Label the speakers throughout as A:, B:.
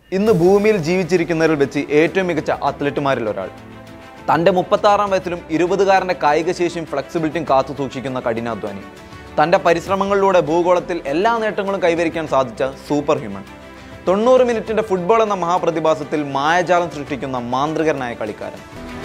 A: ഇന്ന് ഭൂമിയിൽ ജീവിച്ചിരിക്കുന്നവരിൽ വെച്ച് ഏറ്റവും മികച്ച അത്ലറ്റുമാരിൽ ഒരാൾ തൻ്റെ മുപ്പത്താറാം വയസ്സിലും ഇരുപതുകാരൻ്റെ കായികശേഷിയും ഫ്ലെക്സിബിലിറ്റിയും കാത്തു സൂക്ഷിക്കുന്ന കഠിനാധ്വാനി തൻ്റെ പരിശ്രമങ്ങളിലൂടെ ഭൂഗോളത്തിൽ എല്ലാ നേട്ടങ്ങളും കൈവരിക്കാൻ സാധിച്ച സൂപ്പർ ഹ്യൂമൻ തൊണ്ണൂറ് മിനിറ്റിൻ്റെ ഫുട്ബോൾ എന്ന മഹാപ്രതിഭാസത്തിൽ മായജാലം സൃഷ്ടിക്കുന്ന മാന്ത്രികരനായ കളിക്കാരൻ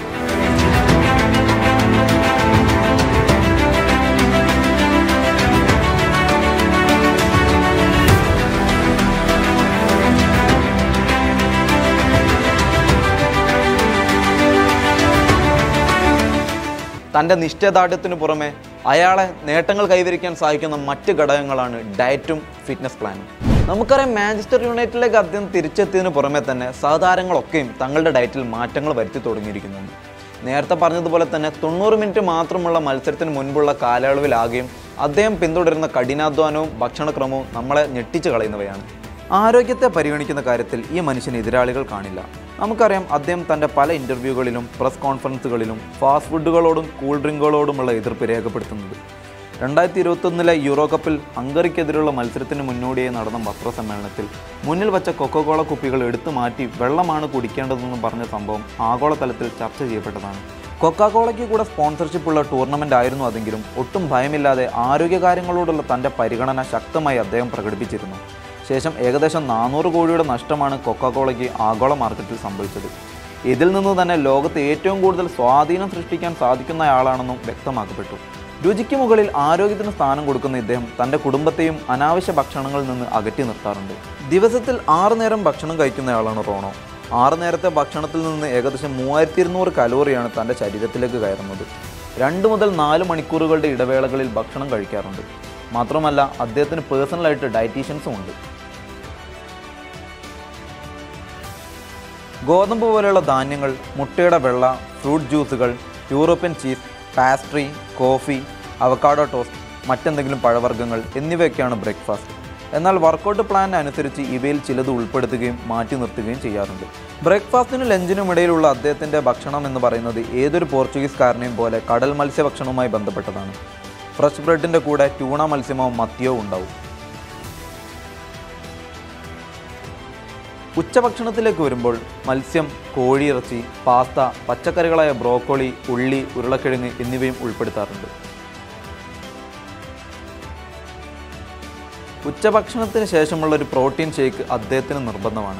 A: തൻ്റെ നിശ്ചയദാർഢ്യത്തിനു പുറമെ അയാളെ നേട്ടങ്ങൾ കൈവരിക്കാൻ സഹായിക്കുന്ന മറ്റ് ഘടകങ്ങളാണ് ഡയറ്റും ഫിറ്റ്നസ് പ്ലാനും നമുക്കറിയാം മാഞ്ചസ്റ്റർ യുണൈറ്റഡിലേക്ക് അദ്ദേഹം തിരിച്ചെത്തിയതിനു പുറമെ തന്നെ സഹതാരങ്ങളൊക്കെയും തങ്ങളുടെ ഡയറ്റിൽ മാറ്റങ്ങൾ വരുത്തി തുടങ്ങിയിരിക്കുന്നുണ്ട് നേരത്തെ പറഞ്ഞതുപോലെ തന്നെ തൊണ്ണൂറ് മിനിറ്റ് മാത്രമുള്ള മത്സരത്തിന് മുൻപുള്ള കാലയളവിലാകെയും അദ്ദേഹം പിന്തുടരുന്ന കഠിനാധ്വാനവും ഭക്ഷണക്രമവും നമ്മളെ ഞെട്ടിച്ചു കളയുന്നവയാണ് ആരോഗ്യത്തെ പരിഗണിക്കുന്ന കാര്യത്തിൽ ഈ മനുഷ്യന് എതിരാളികൾ കാണില്ല നമുക്കറിയാം അദ്ദേഹം തൻ്റെ പല ഇൻ്റർവ്യൂകളിലും പ്രസ് കോൺഫറൻസുകളിലും ഫാസ്റ്റ് ഫുഡുകളോടും കൂൾ ഡ്രിങ്കുകളോടുമുള്ള എതിർപ്പ് രേഖപ്പെടുത്തുന്നത് രണ്ടായിരത്തി ഇരുപത്തൊന്നിലെ യൂറോ കപ്പിൽ ഹംഗറിക്കെതിരെയുള്ള മത്സരത്തിന് മുന്നോടിയായി നടന്ന പത്രസമ്മേളനത്തിൽ മുന്നിൽ വച്ച കൊക്കോകോള കുപ്പികൾ എടുത്തു മാറ്റി വെള്ളമാണ് കുടിക്കേണ്ടതെന്ന് പറഞ്ഞ സംഭവം ആഗോളതലത്തിൽ ചർച്ച ചെയ്യപ്പെട്ടതാണ് കൊക്കാകോളയ്ക്ക് കൂടെ സ്പോൺസർഷിപ്പ് ഉള്ള ടൂർണമെൻ്റ് ആയിരുന്നു അതെങ്കിലും ഒട്ടും ഭയമില്ലാതെ ആരോഗ്യകാര്യങ്ങളോടുള്ള തൻ്റെ പരിഗണന ശക്തമായി അദ്ദേഹം പ്രകടിപ്പിച്ചിരുന്നു ശേഷം ഏകദേശം നാനൂറ് കോടിയുടെ നഷ്ടമാണ് കൊക്കോകോളയ്ക്ക് ആഗോള മാർക്കറ്റിൽ സംഭവിച്ചത് ഇതിൽ നിന്ന് തന്നെ ലോകത്ത് ഏറ്റവും കൂടുതൽ സ്വാധീനം സൃഷ്ടിക്കാൻ സാധിക്കുന്നയാളാണെന്നും വ്യക്തമാക്കപ്പെട്ടു രുചിക്ക് മുകളിൽ ആരോഗ്യത്തിന് സ്ഥാനം കൊടുക്കുന്ന ഇദ്ദേഹം തൻ്റെ കുടുംബത്തെയും അനാവശ്യ ഭക്ഷണങ്ങളിൽ നിന്ന് അകറ്റി നിർത്താറുണ്ട് ദിവസത്തിൽ ആറ് നേരം ഭക്ഷണം കഴിക്കുന്നയാളാണ് റോണോ ആറ് നേരത്തെ ഭക്ഷണത്തിൽ നിന്ന് ഏകദേശം മൂവായിരത്തി ഇരുന്നൂറ് കലോറിയാണ് തൻ്റെ ശരീരത്തിലേക്ക് കയറുന്നത് രണ്ട് മുതൽ നാല് മണിക്കൂറുകളുടെ ഇടവേളകളിൽ ഭക്ഷണം കഴിക്കാറുണ്ട് മാത്രമല്ല അദ്ദേഹത്തിന് പേഴ്സണലായിട്ട് ഡയറ്റീഷ്യൻസും ഉണ്ട് ഗോതമ്പ് പോലെയുള്ള ധാന്യങ്ങൾ മുട്ടയുടെ വെള്ള ഫ്രൂട്ട് ജ്യൂസുകൾ European cheese pastry coffee avocado toast മറ്റെന്തെങ്കിലും പഴവർഗ്ഗങ്ങൾ എന്നിവയൊക്കെയാണ് ബ്രേക്ക്ഫാസ്റ്റ് എന്നാൽ വർക്കൗട്ട് പ്ലാൻ അനുസരിച്ച് ഇവയിൽ ചിലത് ഉൾപ്പെടുത്തുകയും മാറ്റി നിർത്തുകയും ചെയ്യാറുണ്ട് ബ്രേക്ക്ഫാസ്റ്റിനും ലഞ്ചിനും ഇടയിലുള്ള അദ്ദേഹത്തിൻ്റെ ഭക്ഷണം എന്ന് പറയുന്നത് ഏതൊരു പോർച്ചുഗീസുകാരനെയും പോലെ കടൽ മത്സ്യഭക്ഷണവുമായി ബന്ധപ്പെട്ടതാണ് ഫ്രഷ് ബ്രെഡിൻ്റെ കൂടെ ട്യൂണ മത്സ്യമോ മത്തിയോ ഉണ്ടാവും ഉച്ചഭക്ഷണത്തിലേക്ക് വരുമ്പോൾ മത്സ്യം കോഴിയിറച്ചി പാസ്ത പച്ചക്കറികളായ ബ്രോക്കോളി ഉള്ളി ഉരുളക്കിഴങ്ങ് എന്നിവയും ഉൾപ്പെടുത്താറുണ്ട് ഉച്ചഭക്ഷണത്തിന് ശേഷമുള്ള ഒരു പ്രോട്ടീൻ ഷേക്ക് അദ്ദേഹത്തിന് നിർബന്ധമാണ്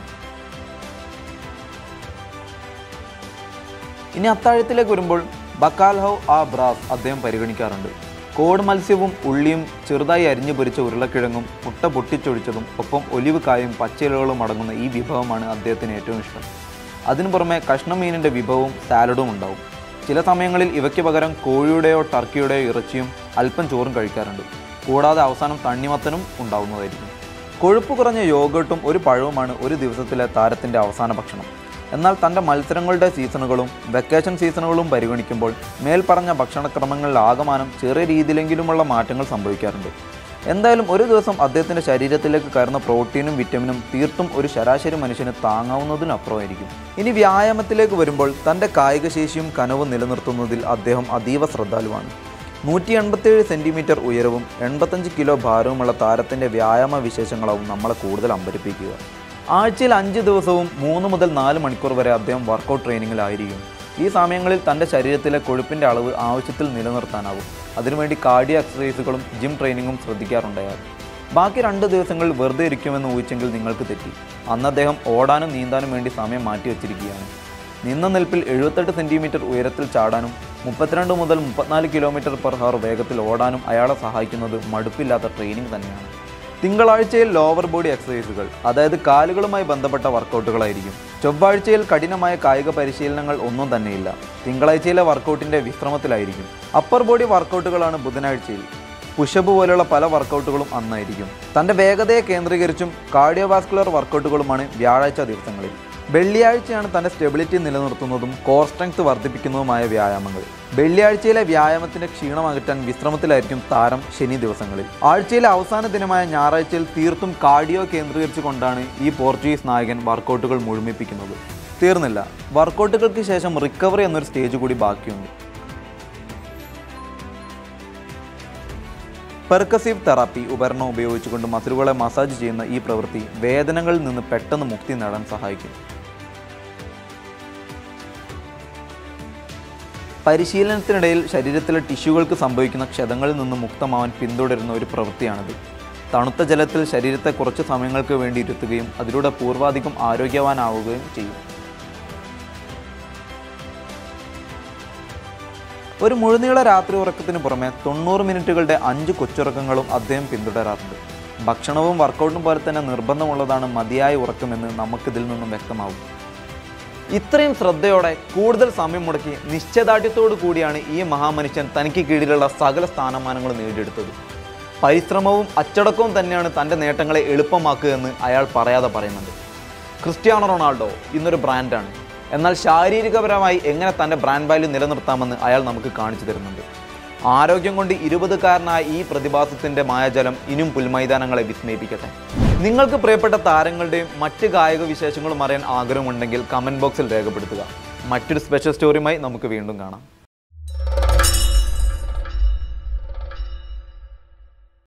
A: ഇനി അത്താഴത്തിലേക്ക് വരുമ്പോൾ ബക്കാൽഹൗ ആ ബ്രാസ് അദ്ദേഹം പരിഗണിക്കാറുണ്ട് കോഡ് മത്സ്യവും ഉള്ളിയും ചെറുതായി അരിഞ്ഞു പൊരിച്ച ഉരുളക്കിഴങ്ങും മുട്ട പൊട്ടിച്ചൊഴിച്ചതും ഒപ്പം ഒലിവ് കായും പച്ചിലകളും അടങ്ങുന്ന ഈ വിഭവമാണ് അദ്ദേഹത്തിന് ഏറ്റവും ഇഷ്ടം അതിനു പുറമെ കഷ്ണം മീനിൻ്റെ വിഭവവും സാലഡും ഉണ്ടാവും ചില സമയങ്ങളിൽ ഇവയ്ക്ക് പകരം കോഴിയുടെയോ ടർക്കിയുടെയോ ഇറച്ചിയും അല്പം ചോറും കഴിക്കാറുണ്ട് കൂടാതെ അവസാനം തണ്ണിമത്തനും ഉണ്ടാവുന്നതായിരിക്കും കൊഴുപ്പ് കുറഞ്ഞ യോഗട്ടും ഒരു പഴവുമാണ് ഒരു ദിവസത്തിലെ താരത്തിൻ്റെ അവസാന ഭക്ഷണം എന്നാൽ തൻ്റെ മത്സരങ്ങളുടെ സീസണുകളും വെക്കേഷൻ സീസണുകളും പരിഗണിക്കുമ്പോൾ മേൽപ്പറഞ്ഞ ഭക്ഷണക്രമങ്ങളിൽ ആകമാനം ചെറിയ രീതിയിലെങ്കിലുമുള്ള മാറ്റങ്ങൾ സംഭവിക്കാറുണ്ട് എന്തായാലും ഒരു ദിവസം അദ്ദേഹത്തിൻ്റെ ശരീരത്തിലേക്ക് കയറുന്ന പ്രോട്ടീനും വിറ്റമിനും തീർത്തും ഒരു ശരാശരി മനുഷ്യന് താങ്ങാവുന്നതിനപ്പുറമായിരിക്കും ഇനി വ്യായാമത്തിലേക്ക് വരുമ്പോൾ തൻ്റെ കായികശേഷിയും കനവും നിലനിർത്തുന്നതിൽ അദ്ദേഹം അതീവ ശ്രദ്ധാലുവാണ് നൂറ്റി എൺപത്തേഴ് സെൻറ്റിമീറ്റർ ഉയരവും എൺപത്തഞ്ച് കിലോ ഭാരവുമുള്ള താരത്തിൻ്റെ വ്യായാമ വിശേഷങ്ങളാവും നമ്മളെ കൂടുതൽ അമ്പരിപ്പിക്കുക ആഴ്ചയിൽ അഞ്ച് ദിവസവും മൂന്ന് മുതൽ നാല് മണിക്കൂർ വരെ അദ്ദേഹം വർക്കൗട്ട് ട്രെയിനിങ്ങിലായിരിക്കും ഈ സമയങ്ങളിൽ തൻ്റെ ശരീരത്തിലെ കൊഴുപ്പിൻ്റെ അളവ് ആവശ്യത്തിൽ നിലനിർത്താനാവും അതിനുവേണ്ടി കാർഡിയോ എക്സസൈസുകളും ജിം ട്രെയിനിങ്ങും ശ്രദ്ധിക്കാറുണ്ട് അയാൾ ബാക്കി രണ്ട് ദിവസങ്ങളിൽ വെറുതെ ഇരിക്കുമെന്ന് ഊഹിച്ചെങ്കിൽ നിങ്ങൾക്ക് തെറ്റി അന്ന് അദ്ദേഹം ഓടാനും നീന്താനും വേണ്ടി സമയം മാറ്റി വച്ചിരിക്കുകയാണ് നിന്ന നിൽപ്പിൽ എഴുപത്തെട്ട് സെൻറ്റിമീറ്റർ ഉയരത്തിൽ ചാടാനും മുപ്പത്തിരണ്ട് മുതൽ മുപ്പത്തിനാല് കിലോമീറ്റർ പെർ ഹവർ വേഗത്തിൽ ഓടാനും അയാളെ സഹായിക്കുന്നത് മടുപ്പില്ലാത്ത ട്രെയിനിങ് തന്നെയാണ് തിങ്കളാഴ്ചയിൽ ലോവർ ബോഡി എക്സസൈസുകൾ അതായത് കാലുകളുമായി ബന്ധപ്പെട്ട വർക്കൗട്ടുകളായിരിക്കും ചൊവ്വാഴ്ചയിൽ കഠിനമായ കായിക പരിശീലനങ്ങൾ ഒന്നും തന്നെയില്ല തിങ്കളാഴ്ചയിലെ വർക്കൗട്ടിൻ്റെ വിശ്രമത്തിലായിരിക്കും അപ്പർ ബോഡി വർക്കൗട്ടുകളാണ് ബുധനാഴ്ചയിൽ പുഷപ്പ് പോലെയുള്ള പല വർക്കൗട്ടുകളും അന്നായിരിക്കും തൻ്റെ വേഗതയെ കേന്ദ്രീകരിച്ചും കാർഡിയോവാസ്കുലർ വർക്കൗട്ടുകളുമാണ് വ്യാഴാഴ്ച ദിവസങ്ങളിൽ വെള്ളിയാഴ്ചയാണ് തൻ്റെ സ്റ്റെബിലിറ്റി നിലനിർത്തുന്നതും കോർ സ്ട്രെങ്ത് വർദ്ധിപ്പിക്കുന്നതുമായ വ്യായാമങ്ങൾ വെള്ളിയാഴ്ചയിലെ വ്യായാമത്തിന്റെ ക്ഷീണം അകറ്റാൻ വിശ്രമത്തിലായിരിക്കും താരം ശനി ദിവസങ്ങളിൽ ആഴ്ചയിലെ അവസാന ദിനമായ ഞായറാഴ്ചയിൽ തീർത്തും കാർഡിയോ കേന്ദ്രീകരിച്ചുകൊണ്ടാണ് ഈ പോർച്ചുഗീസ് നായകൻ വർക്കൗട്ടുകൾ മുഴുമിപ്പിക്കുന്നത് തീർന്നില്ല വർക്കൗട്ടുകൾക്ക് ശേഷം റിക്കവറി എന്നൊരു സ്റ്റേജ് കൂടി ബാക്കിയുണ്ട് പെർക്കസീവ് തെറാപ്പി ഉപകരണം ഉപയോഗിച്ചുകൊണ്ട് മസിലുകളെ മസാജ് ചെയ്യുന്ന ഈ പ്രവൃത്തി വേദനകളിൽ നിന്ന് പെട്ടെന്ന് മുക്തി നേടാൻ സഹായിക്കും പരിശീലനത്തിനിടയിൽ ശരീരത്തിലെ ടിഷ്യൂകൾക്ക് സംഭവിക്കുന്ന ക്ഷതങ്ങളിൽ നിന്ന് മുക്തമാവാൻ പിന്തുടരുന്ന ഒരു പ്രവൃത്തിയാണിത് തണുത്ത ജലത്തിൽ ശരീരത്തെ കുറച്ച് സമയങ്ങൾക്ക് വേണ്ടി ഇരുത്തുകയും അതിലൂടെ പൂർവാധികം ആരോഗ്യവാനാവുകയും ചെയ്യും ഒരു മുഴുനീള രാത്രി ഉറക്കത്തിന് പുറമെ തൊണ്ണൂറ് മിനിറ്റുകളുടെ അഞ്ച് കൊച്ചുറക്കങ്ങളും അദ്ദേഹം പിന്തുടരാറുണ്ട് ഭക്ഷണവും വർക്കൗട്ടും പോലെ തന്നെ നിർബന്ധമുള്ളതാണ് മതിയായ ഉറക്കമെന്ന് നമുക്കിതിൽ നിന്നും വ്യക്തമാവും ഇത്രയും ശ്രദ്ധയോടെ കൂടുതൽ സമയം മുടക്കി നിശ്ചയദാർഢ്യത്തോടു കൂടിയാണ് ഈ മഹാമനുഷ്യൻ തനിക്ക് കീഴിലുള്ള സകല സ്ഥാനമാനങ്ങളും നേടിയെടുത്തത് പരിശ്രമവും അച്ചടക്കവും തന്നെയാണ് തൻ്റെ നേട്ടങ്ങളെ എളുപ്പമാക്കുക എന്ന് അയാൾ പറയാതെ പറയുന്നുണ്ട് ക്രിസ്ത്യാനോ റൊണാൾഡോ ഇന്നൊരു ബ്രാൻഡാണ് എന്നാൽ ശാരീരികപരമായി എങ്ങനെ തൻ്റെ ബ്രാൻഡ് വാല്യൂ നിലനിർത്താമെന്ന് അയാൾ നമുക്ക് കാണിച്ചു തരുന്നുണ്ട് ആരോഗ്യം കൊണ്ട് ഇരുപതുകാരനായ ഈ പ്രതിഭാസത്തിൻ്റെ മായാജലം ഇനിയും പുൽമൈതാനങ്ങളെ വിസ്മയിപ്പിക്കട്ടെ നിങ്ങൾക്ക് പ്രിയപ്പെട്ട താരങ്ങളുടെയും മറ്റ് കായിക വിശേഷങ്ങളും അറിയാൻ ആഗ്രഹമുണ്ടെങ്കിൽ കമൻറ്റ് ബോക്സിൽ രേഖപ്പെടുത്തുക മറ്റൊരു സ്പെഷ്യൽ സ്റ്റോറിയുമായി നമുക്ക് വീണ്ടും കാണാം